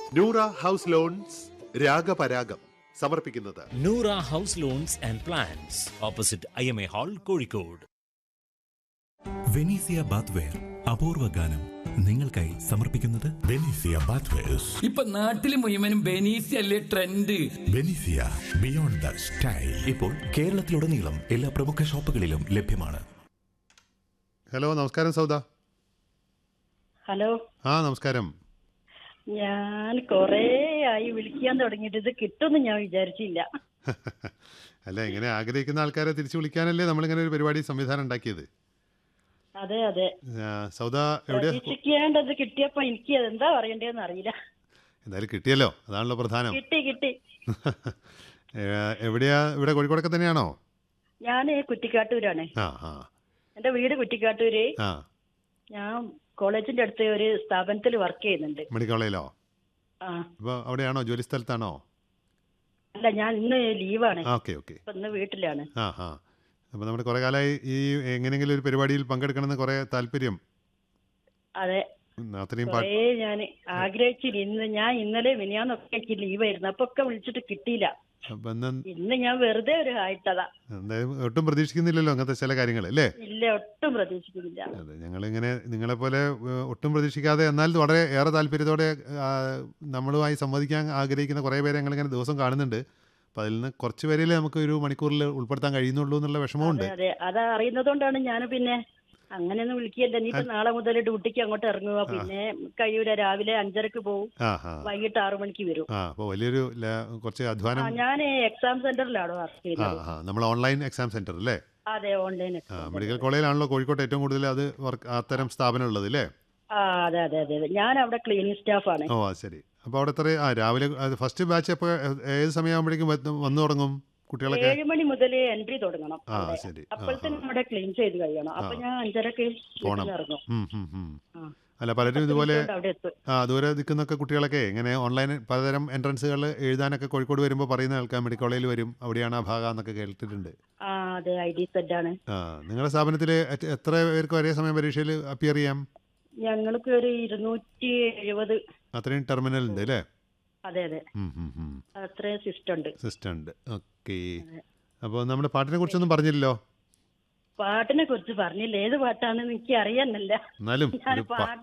Noora house loans രാഗപരാഗം സമർപ്പിക്കുന്നത് Noora house loans and plans opposite I M A hall Kozhikode Venezia bathware അപൂർവ ഗാനം നിങ്ങൾക്കായി സമർപ്പിക്കുന്നത് ബെനീസിയ ബാത്വേഴ്സ് ഇപ്പൊ നാട്ടില് മുഴുവനും ബെനീസി അല്ലേ trend Venezia beyond the style ഇപ്പോൾ കേരളത്തിലുടനീളം എല്ലാ പ്രമുഖ ഷോപ്പുകളിലും ലഭ്യമാണ് ഹലോ നമസ്കാരം സൗദ ഹലോ ആ നമസ്കാരം ഞാൻ കൊറേ ആയി വിളിക്കാൻ തുടങ്ങിയിട്ട് ഇത് കിട്ടുമെന്ന് ഞാൻ വിചാരിച്ചില്ല അല്ല ഇങ്ങനെ ആഗ്രഹിക്കുന്ന ആൾക്കാരെ തിരിച്ചു വിളിക്കാനല്ലേ നമ്മളിങ്ങനെ ഒരു പരിപാടി സംവിധാനം ഉണ്ടാക്കിയത് അതെ അതെ ആ, സൗദ എവിടെയാ പ്രതീക്ഷിക്കേണ്ടത് കിട്ടിയപ്പോ എനിക്ക് എന്താ പറയണ്ടേന്ന് അറിയില്ല എന്തായാലും കിട്ടിയല്ലോ അതാണല്ലോ പ്രധാനം കിട്ടി കിട്ടി ഏ, എവിടെയാ ഇവിടെ കോഴിക്കോടൊക്കെ തന്നെയാണോ ഞാൻ കുറ്റിക്കാട്ടൂരാണ് ആ ആ എന്റെ വീട് കുറ്റിക്കാട്ടൂര് ആ ഞാൻ കോളേജിന്റെ അടുത്ത് ഒരു സ്ഥാപനത്തിൽ വർക്ക് ചെയ്യുന്നുണ്ട് മെഡിക്കൽ കോളേജിലോ ആ അപ്പോൾ അവിടെയാണോ ജോലി സ്ഥലത്താണോ അല്ല ഞാൻ ഇന്ന് ലീവാണ് ആ ഓക്കെ ഓക്കെ ഇപ്പൊ ഇന്ന് വീട്ടിലാണ് ആ ആ അപ്പോൾ നമ്മുടെ കുറേ കാലമായി ഈ എങ്ങനെയെങ്കിലും ഒരു പരിപാടിയിൽ പങ്കെടുക്കണമെന്ന് കുറേ താല്പര്യം അതെ ഉം, അത്രയും പാ കൊറേ ഞാൻ ആഗ്രഹിച്ചില്ല ഇന്ന് ഞാൻ ഇന്നലെ മിനിയാന്നൊക്കെ എനിക്ക് ലീവായിരുന്നു അപ്പൊ ഒക്കെ വിളിച്ചിട്ട് കിട്ടിയില്ല അപ്പം എന്നാ ഇന്ന് ഞാൻ വെറുതെ ഒരു ആയിട്ടതാ എന്തായാലും ഒട്ടും പ്രതീക്ഷിക്കുന്നില്ലല്ലോ അങ്ങനത്തെ ചില കാര്യങ്ങൾ അല്ലേ ഇല്ല ഒട്ടും പ്രതീക്ഷിക്കുന്നില്ല അതെ ഞങ്ങളിങ്ങനെ നിങ്ങളെപ്പോലെ ഏഹ്, ഒട്ടും പ്രതീക്ഷിക്കാതെ എന്നാൽ വളരെ ഏറെ താല്പര്യത്തോടെ ആ, നമ്മളുമായി സംവദിക്കാൻ ആഗ്രഹിക്കുന്ന കുറേ പേരെ ഞങ്ങളിങ്ങനെ ദിവസം കാണുന്നുണ്ട് അപ്പം അതിൽ നിന്ന് കുറച്ച് പേരിൽ നമുക്ക് ഒരു മണിക്കൂറിൽ ഉൾപ്പെടുത്താൻ കഴിയുന്നുള്ളൂ എന്നുള്ള വിഷമമുണ്ട് അതെ അതെ അത് അറിയുന്നതുകൊണ്ടാണ് ഞാൻ പിന്നെ അങ്ങനെയൊന്നും വിളിക്കല്ല ഇനിയിപ്പോ നാളെ മുതൽ ഡ്യൂട്ടിക്ക് അങ്ങോട്ട് ഇറങ്ങുക പിന്നെ കഴിയൂല രാവിലെ അഞ്ചരക്ക് പോകും ആ ആ വൈകിട്ട് ആറു മണിക്ക് വരും ആ അപ്പോൾ വലിയൊരു ല- കുറച്ച് ആ അധ്വാനം ഞാൻ എക്സാം സെന്ററിലാണോ വർക്ക് ആ ചെയ്യുന്നത് ആ നമ്മൾ ഓൺലൈൻ എക്സാം സെൻറ്റർ അല്ലേ അതെ ഓൺലൈൻ ആ എക്സാം മെഡിക്കൽ കോളേജിലാണല്ലോ കോഴിക്കോട്ട് ഏറ്റവും കൂടുതൽ അത് വർക്ക് അത്തരം സ്ഥാപനം ഉള്ളത് അല്ലേ ആ അതെ അതെ അതെ അതെ ഞാൻ അവിടെ ക്ലീനിങ് സ്റ്റാഫാണ് ഓ അത് ശരി അപ്പോൾ അവിടെ എത്ര ആ രാവിലെ ഫസ്റ്റ് ബാച്ച് അപ്പോൾ ഏത് സമയമാകുമ്പോഴേക്കും വന്ന് വന്നു തുടങ്ങും കുട്ടികളൊക്കെ ഏഴ് മണി മുതൽ എൻട്രി തുടങ്ങണം ആ അവിടെ. ശരി ആ, അപ്പോഴത്തേനും അവിടെ ക്ലീൻ ചെയ്ത് കഴിയണം അപ്പൊ ഞാൻ അഞ്ചരക്ക് പോണം. വീട്ടിൽ ഇറങ്ങും ഉം, ഉം, ഉം. ആ. അല്ല പലരും പത്ത് ഇതുപോലെ മിനിറ്റ് കൊണ്ട് അവിടെ എത്തും ആ ദൂരെ നിൽക്കുന്നൊക്കെ കുട്ടികളൊക്കെ ഇങ്ങനെ ഓൺലൈൻ പലതരം എൻട്രൻസുകൾ എഴുതാനൊക്കെ കോഴിക്കോട് വരുമ്പോൾ പറയുന്ന കേൾക്കാം മെഡിക്കൽ കോളേജിൽ വരും അവിടെയാണ് ആ ഭാഗം എന്നൊക്കെ കേട്ടിട്ടുണ്ട് ആ അതെ ഐ ഡി സെറ്റ് ആണ് ആ നിങ്ങളുടെ സ്ഥാപനത്തിൽ എത്ര പേർക്ക് ഒരേ സമയം പരീക്ഷയിൽ അപ്പിയർ ചെയ്യാം ഞങ്ങൾക്ക് ഒരു ഇരുന്നൂറ്റി എഴുപത് അത്രയും ടെർമിനൽ ഉണ്ട് അല്ലേ അതെ അതെ അത്രയും സിസ്റ്റം ഉണ്ട് സിസ്റ്റം ഉണ്ട് ഓക്കെ അപ്പോൾ നമ്മുടെ പാട്ടിനെ കുറിച്ചൊന്നും പറഞ്ഞില്ലല്ലോ പാട്ടിനെ കുറിച്ച് പറഞ്ഞില്ല ഏത് പാട്ടാണെന്ന് എനിക്ക് അറിയാനല്ല എന്നാലും ഞാൻ ഒരു പാ- പാട്ട്